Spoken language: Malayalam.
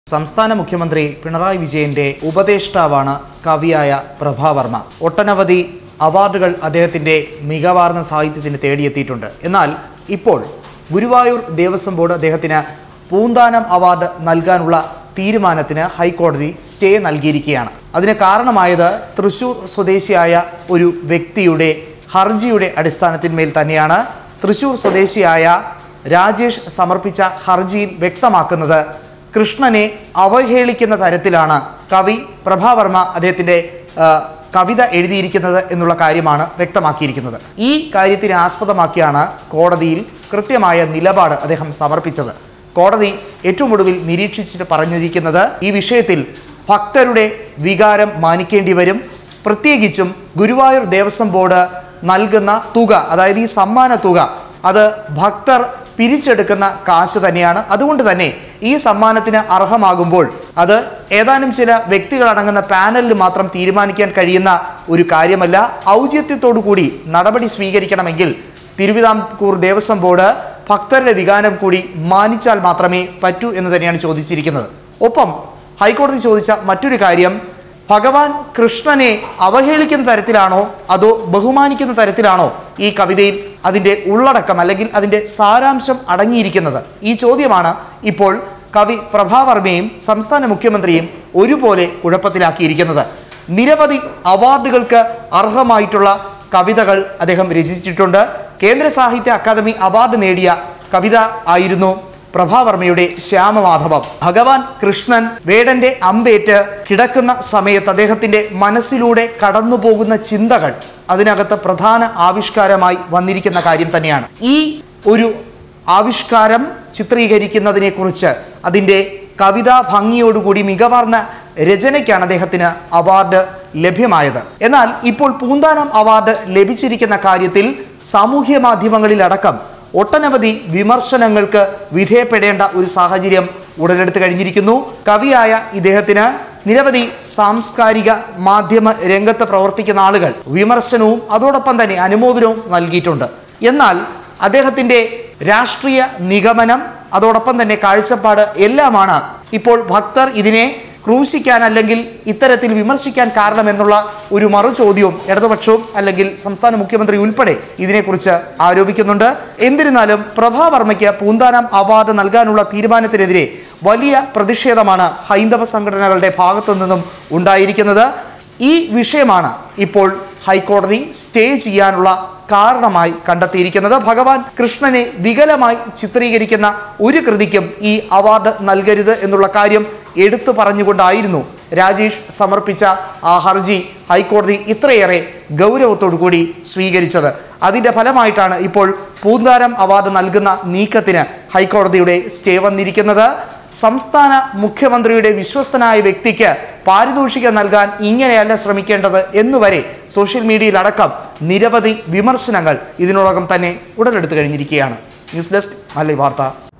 സംസ്ഥാന മുഖ്യമന്ത്രി പിണറായി വിജയന്റെ ഉപദേഷ്ടാവാണ് കവിയായ പ്രഭാവർമ്മ ഒട്ടനവധി അവാർഡുകൾ അദ്ദേഹത്തിന്റെ മികവാർന്ന സാഹിത്യത്തിന് തേടിയെത്തിയിട്ടുണ്ട് എന്നാൽ ഇപ്പോൾ ഗുരുവായൂർ ദേവസ്വം ബോർഡ് അദ്ദേഹത്തിന് പൂന്താനം അവാർഡ് നൽകാനുള്ള തീരുമാനത്തിന് ഹൈക്കോടതി സ്റ്റേ നൽകിയിരിക്കുകയാണ് അതിന് കാരണമായത് തൃശൂർ സ്വദേശിയായ ഒരു വ്യക്തിയുടെ ഹർജിയുടെ അടിസ്ഥാനത്തിന്മേൽ തന്നെയാണ് തൃശൂർ സ്വദേശിയായ രാജേഷ് സമർപ്പിച്ച ഹർജിയിൽ വ്യക്തമാക്കുന്നത് കൃഷ്ണനെ അവഹേളിക്കുന്ന തരത്തിലാണ് കവി പ്രഭാവർമ്മ അദ്ദേഹത്തിൻ്റെ ആ, കവിത എഴുതിയിരിക്കുന്നത് എന്നുള്ള കാര്യമാണ് വ്യക്തമാക്കിയിരിക്കുന്നത് ഈ കാര്യത്തിനെ ആസ്പദമാക്കിയാണ് കോടതിയിൽ കൃത്യമായ നിലപാട് അദ്ദേഹം സമർപ്പിച്ചത് കോടതി ഏറ്റവും ഒടുവിൽ നിരീക്ഷിച്ചിട്ട് പറഞ്ഞിരിക്കുന്നത് ഈ വിഷയത്തിൽ ഭക്തരുടെ വികാരം മാനിക്കേണ്ടി വരും പ്രത്യേകിച്ചും ഗുരുവായൂർ ദേവസ്വം ബോർഡ് നൽകുന്ന തുക അതായത് ഈ സമ്മാന തുക അത് ഭക്തർ പിരിച്ചെടുക്കുന്ന കാശ് തന്നെയാണ് അതുകൊണ്ട് തന്നെ ഈ സമ്മാനത്തിന് അർഹമാകുമ്പോൾ അത് ഏതാനും ചില വ്യക്തികളടങ്ങുന്ന പാനലിൽ മാത്രം തീരുമാനിക്കാൻ കഴിയുന്ന ഒരു കാര്യമല്ല ഔചിത്യത്തോടു കൂടി നടപടി സ്വീകരിക്കണമെങ്കിൽ തിരുവിതാംകൂർ ദേവസ്വം ബോർഡ് ഭക്തരുടെ വികാരം കൂടി മാനിച്ചാൽ മാത്രമേ പറ്റൂ എന്ന് തന്നെയാണ് ചോദിച്ചിരിക്കുന്നത് ഒപ്പം ഹൈക്കോടതി ചോദിച്ച മറ്റൊരു കാര്യം ഭഗവാൻ കൃഷ്ണനെ അവഹേളിക്കുന്ന തരത്തിലാണോ അതോ ബഹുമാനിക്കുന്ന തരത്തിലാണോ ഈ കവിതയിൽ അതിൻ്റെ ഉള്ളടക്കം അല്ലെങ്കിൽ അതിൻ്റെ സാരാംശം അടങ്ങിയിരിക്കുന്നത് ഈ ചോദ്യമാണ് ഇപ്പോൾ കവി പ്രഭാവർമ്മയും സംസ്ഥാന മുഖ്യമന്ത്രിയും ഒരുപോലെ കുഴപ്പത്തിലാക്കിയിരിക്കുന്നത് നിരവധി അവാർഡുകൾക്ക് അർഹമായിട്ടുള്ള കവിതകൾ അദ്ദേഹം രചിച്ചിട്ടുണ്ട് കേന്ദ്ര സാഹിത്യ അക്കാദമി അവാർഡ് നേടിയ കവിത ആയിരുന്നു പ്രഭാവർമ്മയുടെ ശ്യാമമാധവം ഭഗവാൻ കൃഷ്ണൻ വേടന്റെ അമ്പേറ്റ് കിടക്കുന്ന സമയത്ത് അദ്ദേഹത്തിന്റെ മനസ്സിലൂടെ കടന്നു പോകുന്ന ചിന്തകൾ അതിനകത്ത് പ്രധാന ആവിഷ്കാരമായി വന്നിരിക്കുന്ന കാര്യം തന്നെയാണ് ഈ ഒരു ആവിഷ്കാരം ചിത്രീകരിക്കുന്നതിനെ കുറിച്ച് അതിൻ്റെ കവിതാ ഭംഗിയോടുകൂടി മികവാർന്ന രചനയ്ക്കാണ് അദ്ദേഹത്തിന് അവാർഡ് ലഭ്യമായത് എന്നാൽ ഇപ്പോൾ പൂന്താനം അവാർഡ് ലഭിച്ചിരിക്കുന്ന കാര്യത്തിൽ സാമൂഹ്യ മാധ്യമങ്ങളിലടക്കം ഒട്ടനവധി വിമർശനങ്ങൾക്ക് വിധേയപ്പെടേണ്ട ഒരു സാഹചര്യം ഉടലെടുത്ത് കഴിഞ്ഞിരിക്കുന്നു കവിയായ ഇദ്ദേഹത്തിന് നിരവധി സാംസ്കാരിക മാധ്യമ രംഗത്ത് പ്രവർത്തിക്കുന്ന ആളുകൾ വിമർശനവും അതോടൊപ്പം തന്നെ അനുമോദനവും നൽകിയിട്ടുണ്ട് എന്നാൽ അദ്ദേഹത്തിൻ്റെ രാഷ്ട്രീയ നിഗമനം അതോടൊപ്പം തന്നെ കാഴ്ചപ്പാട് എല്ലാമാണ് ഇപ്പോൾ ഭക്തർ ഇതിനെ ക്രൂശിക്കാൻ അല്ലെങ്കിൽ ഇത്തരത്തിൽ വിമർശിക്കാൻ കാരണമെന്നുള്ള ഒരു മറു ചോദ്യവും ഇടതുപക്ഷവും അല്ലെങ്കിൽ സംസ്ഥാന മുഖ്യമന്ത്രി ഉൾപ്പെടെ ഇതിനെക്കുറിച്ച് ആരോപിക്കുന്നുണ്ട് എന്നിരുന്നാലും പ്രഭാവർമ്മയ്ക്ക് പൂന്താനം അവാർഡ് നൽകാനുള്ള തീരുമാനത്തിനെതിരെ വലിയ പ്രതിഷേധമാണ് ഹൈന്ദവ സംഘടനകളുടെ ഭാഗത്തു നിന്നും ഉണ്ടായിരിക്കുന്നത് ഈ വിഷയമാണ് ഇപ്പോൾ ഹൈക്കോടതി സ്റ്റേ ചെയ്യാനുള്ള കാരണമായി കണ്ടെത്തിയിരിക്കുന്നത് ഭഗവാൻ കൃഷ്ണനെ വികലമായി ചിത്രീകരിക്കുന്ന ഒരു കൃതിക്കും ഈ അവാർഡ് നൽകരുത് എന്നുള്ള കാര്യം എടുത്തു പറഞ്ഞുകൊണ്ടായിരുന്നു രാജേഷ് സമർപ്പിച്ച ആ ഹർജി ഹൈക്കോടതി ഇത്രയേറെ ഗൗരവത്തോടു കൂടി സ്വീകരിച്ചത് അതിൻ്റെ ഫലമായിട്ടാണ് ഇപ്പോൾ പൂന്താരം അവാർഡ് നൽകുന്ന നീക്കത്തിന് ഹൈക്കോടതിയുടെ സ്റ്റേ വന്നിരിക്കുന്നത് സംസ്ഥാന മുഖ്യമന്ത്രിയുടെ വിശ്വസ്തനായ വ്യക്തിക്ക് പാരിതോഷികം നൽകാൻ ഇങ്ങനെയല്ല ശ്രമിക്കേണ്ടത് എന്നുവരെ സോഷ്യൽ മീഡിയയിലടക്കം നിരവധി വിമർശനങ്ങൾ ഇതിനോടകം തന്നെ ഉടലെടുത്തു കഴിഞ്ഞിരിക്കുകയാണ് ന്യൂസ് ഡെസ്ക് മല്ലി വാർത്ത